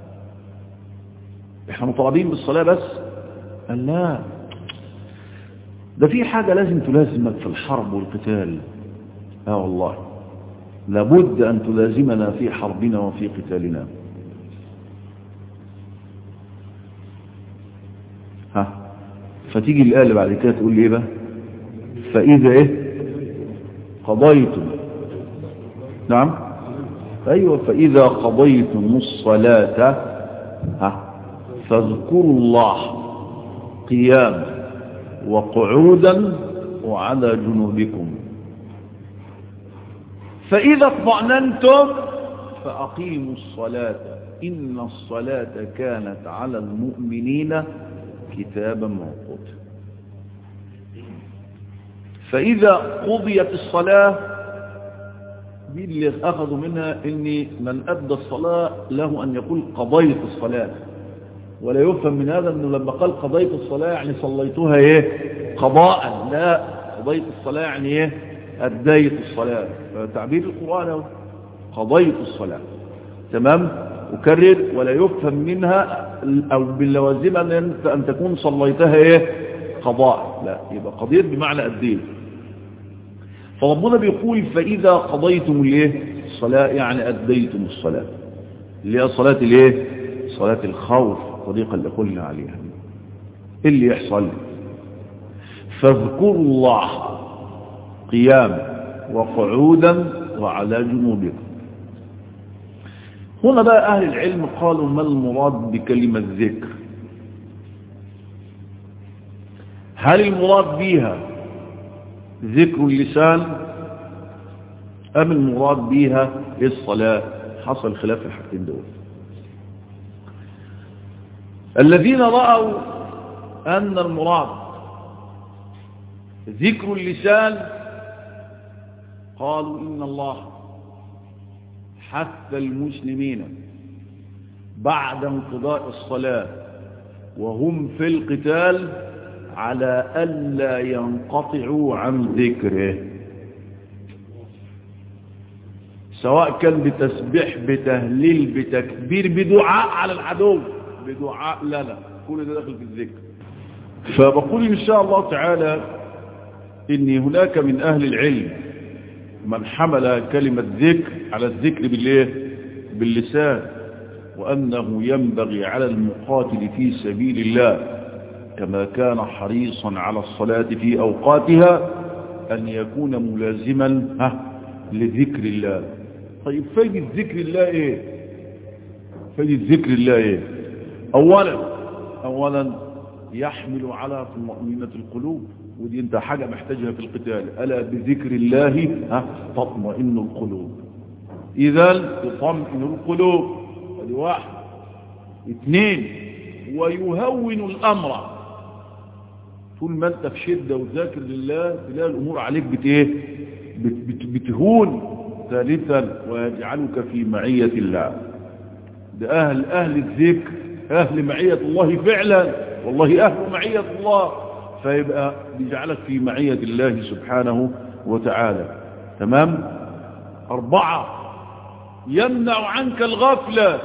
احنا مطالبين بالصلاة بس قال لا ده في حاجة لازم تلازمك في الحرب والقتال اه والله لابد أن تلازمنا في حربنا وفي قتالنا ها فتيجي الآية اللي بعد كده تقول لي ايه بقى فإذا ايه قضيتم نعم أيوة فإذا قضيتم الصلاة ها فاذكروا الله قياما وقعودا وعلى جنوبكم فإذا اطمأننتم فأقيموا الصلاة إن الصلاة كانت على المؤمنين كتابا موقوتا فإذا قضيت الصلاة دي اللي أخذوا منها إن من أدى الصلاة له أن يقول قضيت الصلاة ولا يفهم من هذا أنه لما قال قضيت الصلاة يعني صليتها إيه قضاء لا قضيت الصلاة يعني إيه أديت الصلاة تعبير القرآن هو قضيت الصلاة تمام أكرر ولا يفهم منها أو باللوازم أن, أن تكون صليتها إيه قضاء لا يبقى قضيت بمعنى أديت فربنا بيقول فإذا قضيتم الايه الصلاة يعني أديتم الصلاة اللي هي صلاة الايه صلاة الخوف الطريقة اللي قلنا عليها إيه اللي يحصل فاذكروا الله قياما وقعودا وعلى جنوبكم هنا بقى أهل العلم قالوا ما المراد بكلمة ذكر هل المراد بها ذكر اللسان أم المراد بها الصلاة حصل خلاف في الحاجتين دول الذين رأوا أن المراد ذكر اللسان قالوا إن الله حث المسلمين بعد انقضاء الصلاة وهم في القتال على ألا ينقطعوا عن ذكره سواء كان بتسبيح بتهليل بتكبير بدعاء على العدو بدعاء لنا كل ده داخل في الذكر فبقول إن شاء الله تعالى إن هناك من أهل العلم من حمل كلمة ذكر على الذكر بالله باللسان وأنه ينبغي على المقاتل في سبيل الله كما كان حريصا على الصلاة في أوقاتها أن يكون ملازما ها لذكر الله طيب فايدة ذكر الله إيه فايدة ذكر الله إيه أولا أولا يحمل على طمأنينة القلوب ودي انت حاجة محتاجها في القتال ألا بذكر الله ها تطمئن القلوب إذا تطمئن القلوب ادي واحد اثنين ويهون الأمر طول ما انت في شدة وذاكر لله تلاقي الأمور عليك بت ايه بت بت بتهون ثالثا ويجعلك في معية الله ده أهل أهل الذكر أهل معية الله فعلا والله أهل معية الله فيبقى بيجعلك في معية الله سبحانه وتعالى تمام أربعة يمنع عنك الغفلة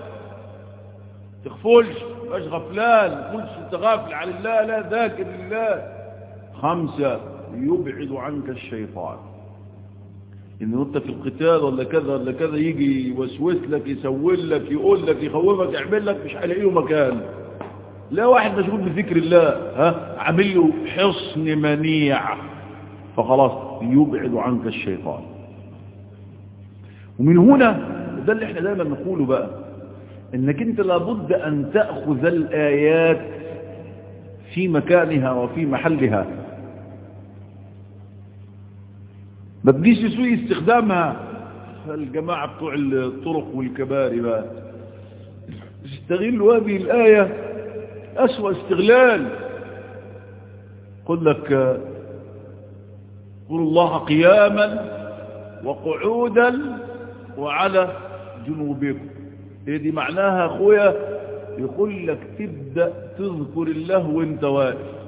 تغفلش مش غفلان تقولش انت غافل عن الله لا ذاكر لله خمسة يبعد عنك الشيطان ان انت في القتال ولا كذا ولا كذا يجي يوسوس لك يسول لك يقول لك يخوفك يعمل لك مش هيلاقي له مكان لا واحد مشغول بذكر الله ها عامل له حصن منيع فخلاص يبعد عنك الشيطان ومن هنا ده اللي احنا دايما نقوله بقى انك انت لابد ان تأخذ الآيات في مكانها وفي محلها ما تجيش يسوي استخدامها الجماعة بتوع الطرق والكباري بقى استغلوا هذه الآية أسوأ استغلال قل لك قل الله قياما وقعودا وعلى جنوبكم ايه دي معناها اخويا يقول لك تبدأ تذكر الله وانت واقف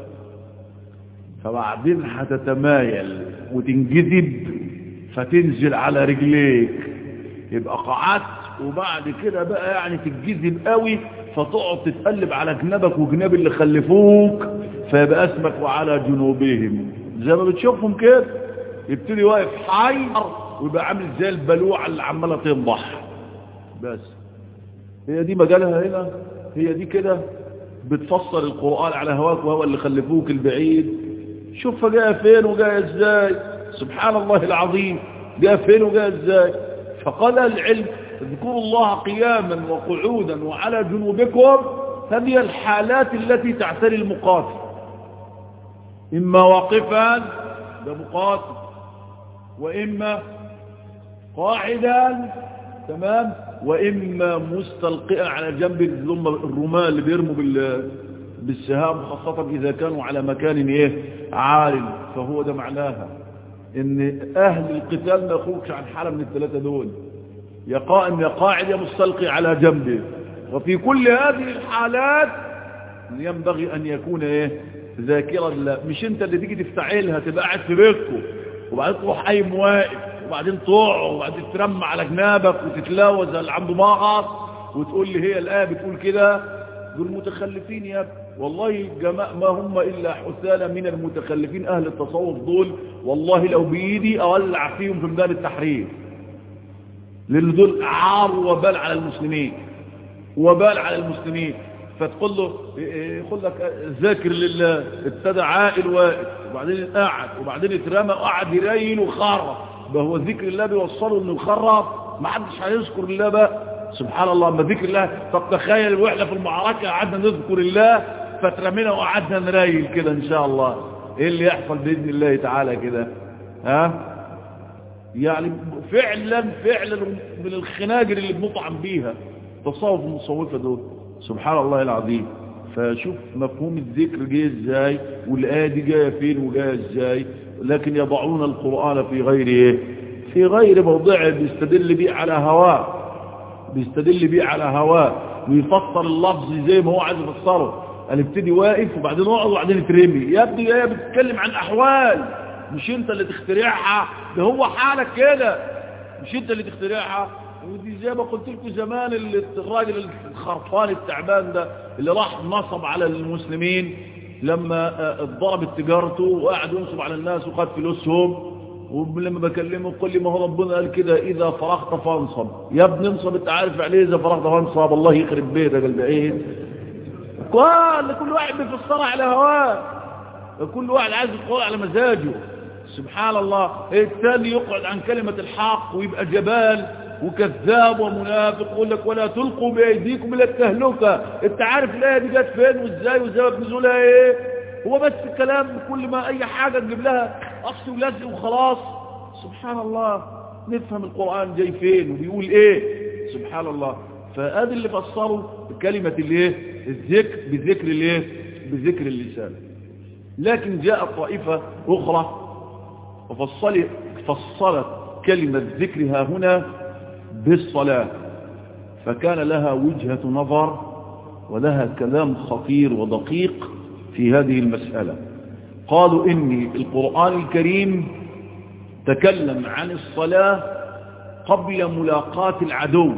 فبعدين هتتمايل وتنجذب فتنزل على رجليك يبقى قعدت وبعد كده بقى يعني تتجذب قوي فتقعد تتقلب على جنبك وجناب اللي خلفوك فيبقى اسمك وعلى جنوبهم زي ما بتشوفهم كده يبتدي واقف حي ويبقى عامل زي البلوعه اللي عماله تنضح بس هي دي مجالها هنا هي دي كده بتفسر القرآن على هواك وهو اللي خلفوك البعيد شوفها جايه فين وجايه ازاي سبحان الله العظيم جايه فين وجايه ازاي فقال العلم اذكروا الله قياما وقعودا وعلى جنوبكم هذه الحالات التي تعتري المقاتل إما واقفا ده مقاتل وإما قاعدا تمام وإما مستلقئا على جنب الرمال اللي بيرموا بالسهام خاصة إذا كانوا على مكان إيه عال فهو ده معناها إن أهل القتال ما يخرجش عن حالة من الثلاثة دول يا قائم يا قاعد يا مستلقي على جنبه وفي كل هذه الحالات ينبغي أن يكون إيه ذاكرا لا مش أنت اللي تيجي تفتعلها تبقى قاعد في بيتكم وبعدين تروح قايم واقف وبعدين تقع وبعدين ترمى على جنابك وتتلاوز اللي عنده مغص وتقول لي هي الآية بتقول كده دول متخلفين يا ابني والله جماعة ما هم إلا حثالة من المتخلفين أهل التصوف دول والله لو بإيدي أولع فيهم في ميدان التحرير لأن دول عار وبال على المسلمين وبال على المسلمين فتقول له يقول لك ذاكر لله ابتدى عائل واقف وبعدين قعد وبعدين اترمى وقعد يريل وخرف ده هو ذكر الله بيوصله انه يخرف ما حدش هيذكر الله بقى سبحان الله ما ذكر الله طب تخيل واحنا في المعركة قعدنا نذكر الله فترمينا وقعدنا نريل كده ان شاء الله ايه اللي يحصل باذن الله تعالى كده ها يعني فعلا فعلا من الخناجر اللي بنطعم بيها تصوف المصوفة دول سبحان الله العظيم فشوف مفهوم الذكر جاي ازاي والآية دي جاية فين وجاية ازاي لكن يضعون القرآن في غير ايه في غير موضعه بيستدل بيه على هواه بيستدل بيه على هواه ويفسر اللفظ زي ما هو عايز يفسره قال ابتدي واقف وبعدين اقعد وبعدين ترمي يا ابني هي بتتكلم عن احوال مش انت اللي تخترعها ده هو حالك كده مش انت اللي تخترعها ودي زي ما قلت لكم زمان اللي الراجل الخرفان التعبان ده اللي راح نصب على المسلمين لما اتضربت تجارته وقعد ينصب على الناس وخد فلوسهم ولما بكلمه قل لي ما هو ربنا قال كده اذا فرغت فانصب يا ابني انصب انت عارف عليه اذا فرغت فانصب الله يخرب بيتك البعيد كل كل واحد بيفسرها على هواه كل واحد عايز يقول على مزاجه سبحان الله الثاني يقعد عن كلمة الحق ويبقى جبال وكذاب ومنافق يقول لك ولا تلقوا بأيديكم إلى التهلكة انت عارف الآية دي جت فين وازاي وسبب نزولها ايه هو بس الكلام كل ما اي حاجة تجيب لها اصل ولزق وخلاص سبحان الله نفهم القرآن جاي فين وبيقول ايه سبحان الله فادي اللي فسروا بكلمة الايه الذكر بذكر الايه بذكر اللسان لكن جاء طائفة اخرى وفصلت فصلت كلمة ذكرها هنا بالصلاة فكان لها وجهة نظر ولها كلام خطير ودقيق في هذه المسألة قالوا إن القرآن الكريم تكلم عن الصلاة قبل ملاقاة العدو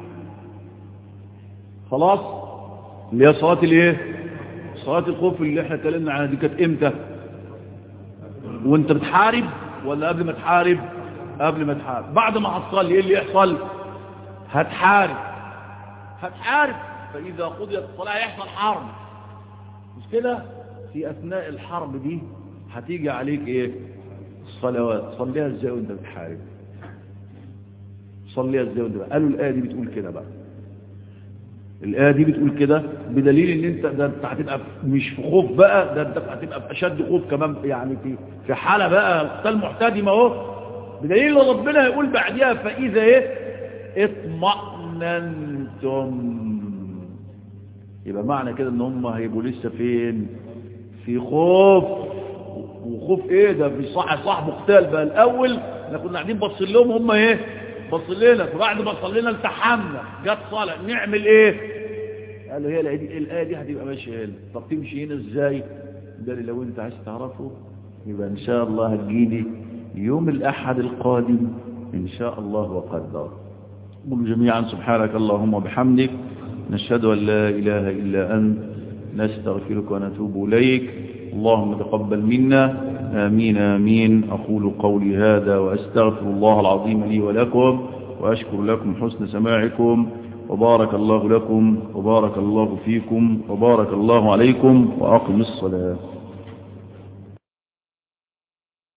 خلاص اللي هي صلاة الايه صلاة الخوف اللي احنا اتكلمنا عنها دي كانت امتى وانت بتحارب ولا قبل ما تحارب قبل ما تحارب بعد ما هتصلي ايه اللي يحصل هتحارب هتحارب فاذا قضيت الصلاة يحصل حرب مش كده في اثناء الحرب دي هتيجي عليك ايه الصلوات صليها ازاي وانت بتحارب صليها ازاي وانت قالوا الايه دي بتقول كده بقى الآية دي بتقول كده بدليل ان انت ده انت هتبقى مش في خوف بقى ده انت هتبقى في اشد خوف كمان يعني في في حالة بقى قتال محتدم اهو بدليل ان ربنا يقول بعديها فاذا ايه اطمأننتم يبقى معنى كده ان هم هيبقوا لسه فين في خوف وخوف ايه ده في صح صاحب قتال بقى الاول احنا كنا قاعدين باصين لهم هم ايه بص لنا فبعد ما صلينا التحمنا جت صلاة نعمل ايه قالوا هي الآية دي هتبقى ماشية هنا طب تمشي هنا ازاي ده اللي لو انت عايز تعرفه يبقى ان شاء الله هتجيلي يوم الاحد القادم ان شاء الله وقدر قولوا جميعا سبحانك اللهم وبحمدك نشهد ان لا اله الا انت نستغفرك ونتوب اليك اللهم تقبل منا آمين آمين أقول قولي هذا وأستغفر الله العظيم لي ولكم وأشكر لكم حسن سماعكم وبارك الله لكم وبارك الله فيكم وبارك الله عليكم وأقم الصلاة